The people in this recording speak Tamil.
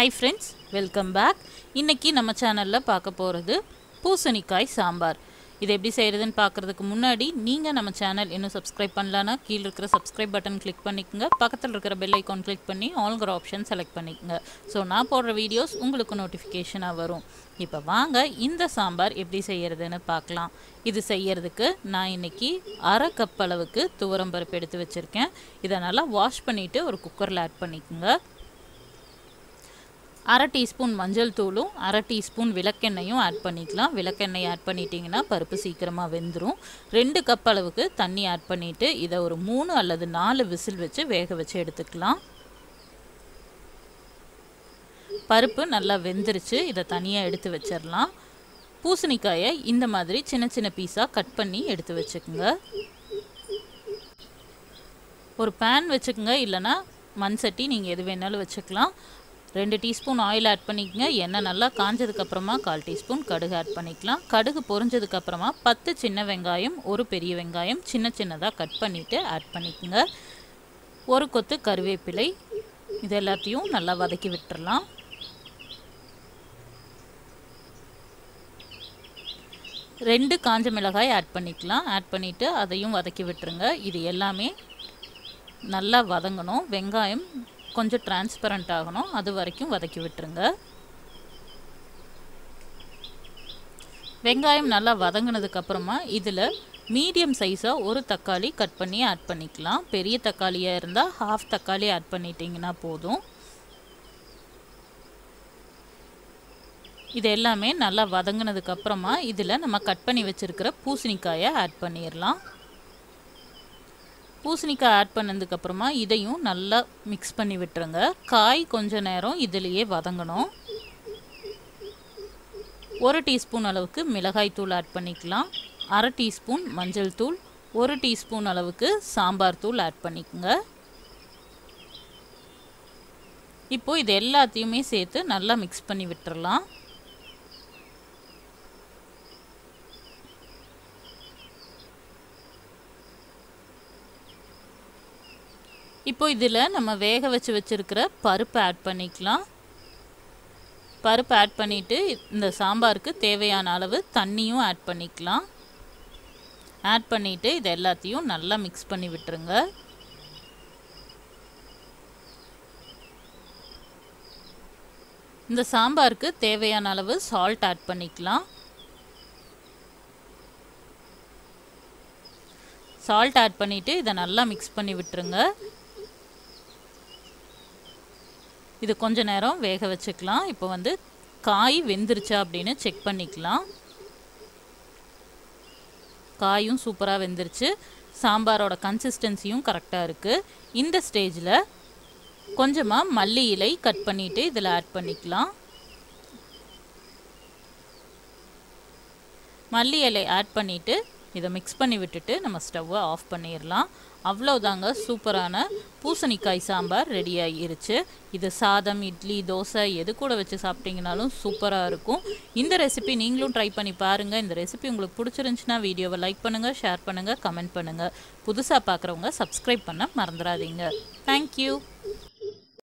ஹாய் ஃப்ரெண்ட்ஸ் வெல்கம் பேக் இன்னைக்கு நம்ம சேனலில் பார்க்க போகிறது பூசணிக்காய் சாம்பார் இது எப்படி செய்கிறதுன்னு பார்க்குறதுக்கு முன்னாடி நீங்கள் நம்ம சேனல் இன்னும் சப்ஸ்கிரைப் பண்ணலன்னா கீழே இருக்கிற சப்ஸ்கிரைப் பட்டன் கிளிக் பண்ணிக்கோங்க பக்கத்தில் இருக்கிற பெல் ஐக்கான் கிளிக் பண்ணி ஆல்கிற ஆப்ஷன் செலக்ட் பண்ணிக்கோங்க ஸோ நான் போடுற வீடியோஸ் உங்களுக்கு நோட்டிஃபிகேஷனாக வரும் இப்போ வாங்க இந்த சாம்பார் எப்படி செய்கிறதுன்னு பார்க்கலாம் இது செய்யறதுக்கு நான் இன்னைக்கு அரை கப் அளவுக்கு துவரம் பருப்பு எடுத்து வச்சுருக்கேன் இதை நல்லா வாஷ் பண்ணிவிட்டு ஒரு குக்கரில் ஆட் பண்ணிக்கோங்க அரை டீஸ்பூன் மஞ்சள் தூளும் அரை டீஸ்பூன் விளக்கெண்ணெயும் ஆட் பண்ணிக்கலாம் விளக்கெண்ணெய் ஆட் பண்ணிட்டீங்கன்னா பருப்பு சீக்கிரமாக வெந்துடும் ரெண்டு கப் அளவுக்கு தண்ணி ஆட் பண்ணிவிட்டு இதை ஒரு மூணு அல்லது நாலு விசில் வச்சு வேக வச்சு எடுத்துக்கலாம் பருப்பு நல்லா வெந்துருச்சு இதை தனியாக எடுத்து வச்சிடலாம் பூசணிக்காயை இந்த மாதிரி சின்ன சின்ன பீஸாக கட் பண்ணி எடுத்து வச்சுக்கோங்க ஒரு பேன் வச்சுக்கோங்க இல்லைன்னா மண் சட்டி நீங்கள் எது வேணாலும் வச்சுக்கலாம் ரெண்டு டீஸ்பூன் ஆயில் ஆட் பண்ணிக்கங்க எண்ணெய் நல்லா காஞ்சதுக்கப்புறமா கால் டீஸ்பூன் கடுகு ஆட் பண்ணிக்கலாம் கடுகு பொரிஞ்சதுக்கப்புறமா பத்து சின்ன வெங்காயம் ஒரு பெரிய வெங்காயம் சின்ன சின்னதாக கட் பண்ணிவிட்டு ஆட் பண்ணிக்கோங்க ஒரு கொத்து கருவேப்பிலை இது எல்லாத்தையும் நல்லா வதக்கி விட்டுறலாம் ரெண்டு காஞ்ச மிளகாய் ஆட் பண்ணிக்கலாம் ஆட் பண்ணிவிட்டு அதையும் வதக்கி விட்டுருங்க இது எல்லாமே நல்லா வதங்கணும் வெங்காயம் கொஞ்சம் டிரான்ஸ்பரண்ட் ஆகணும் அது வரைக்கும் வதக்கி விட்டுருங்க வெங்காயம் நல்லா வதங்கினதுக்கு அப்புறமா இதில் மீடியம் சைஸாக ஒரு தக்காளி கட் பண்ணி ஆட் பண்ணிக்கலாம் பெரிய தக்காளியாக இருந்தால் ஹாஃப் தக்காளி ஆட் பண்ணிட்டீங்கன்னா போதும் இது எல்லாமே நல்லா வதங்கினதுக்கு அப்புறமா இதில் நம்ம கட் பண்ணி வச்சுருக்கிற பூசணிக்காயை ஆட் பண்ணிடலாம் பூசணிக்காய் ஆட் பண்ணதுக்கப்புறமா இதையும் நல்லா மிக்ஸ் பண்ணி விட்டுருங்க காய் கொஞ்ச நேரம் இதிலேயே வதங்கணும் ஒரு டீஸ்பூன் அளவுக்கு மிளகாய் தூள் ஆட் பண்ணிக்கலாம் அரை டீஸ்பூன் மஞ்சள் தூள் ஒரு டீஸ்பூன் அளவுக்கு சாம்பார் தூள் ஆட் பண்ணிக்கோங்க இப்போ இது எல்லாத்தையுமே சேர்த்து நல்லா மிக்ஸ் பண்ணி விட்டுறலாம் இப்போ இதில் நம்ம வேக வச்சு வச்சுருக்கிற பருப்பு ஆட் பண்ணிக்கலாம் பருப்பு ஆட் பண்ணிவிட்டு இந்த சாம்பாருக்கு தேவையான அளவு தண்ணியும் ஆட் பண்ணிக்கலாம் ஆட் பண்ணிவிட்டு இது எல்லாத்தையும் நல்லா மிக்ஸ் பண்ணி விட்டுருங்க இந்த சாம்பாருக்கு தேவையான அளவு சால்ட் ஆட் பண்ணிக்கலாம் சால்ட் ஆட் பண்ணிவிட்டு இதை நல்லா மிக்ஸ் பண்ணி விட்டுருங்க இது கொஞ்ச நேரம் வேக வச்சுக்கலாம் இப்போ வந்து காய் வெந்துருச்சா அப்படின்னு செக் பண்ணிக்கலாம் காயும் சூப்பராக வெந்துருச்சு சாம்பாரோட கன்சிஸ்டன்சியும் கரெக்டாக இருக்குது இந்த ஸ்டேஜில் கொஞ்சமாக மல்லி இலை கட் பண்ணிவிட்டு இதில் ஆட் பண்ணிக்கலாம் மல்லி இலை ஆட் பண்ணிவிட்டு இதை மிக்ஸ் பண்ணி விட்டுட்டு நம்ம ஸ்டவ்வை ஆஃப் பண்ணிடலாம் அவ்வளோதாங்க சூப்பரான பூசணிக்காய் சாம்பார் ரெடி ஆகிருச்சு இது சாதம் இட்லி தோசை எது கூட வச்சு சாப்பிட்டீங்கனாலும் சூப்பராக இருக்கும் இந்த ரெசிபி நீங்களும் ட்ரை பண்ணி பாருங்கள் இந்த ரெசிபி உங்களுக்கு பிடிச்சிருந்துச்சுன்னா வீடியோவை லைக் பண்ணுங்கள் ஷேர் பண்ணுங்கள் கமெண்ட் பண்ணுங்கள் புதுசாக பார்க்குறவங்க சப்ஸ்கிரைப் பண்ண மறந்துடாதீங்க தேங்க்யூ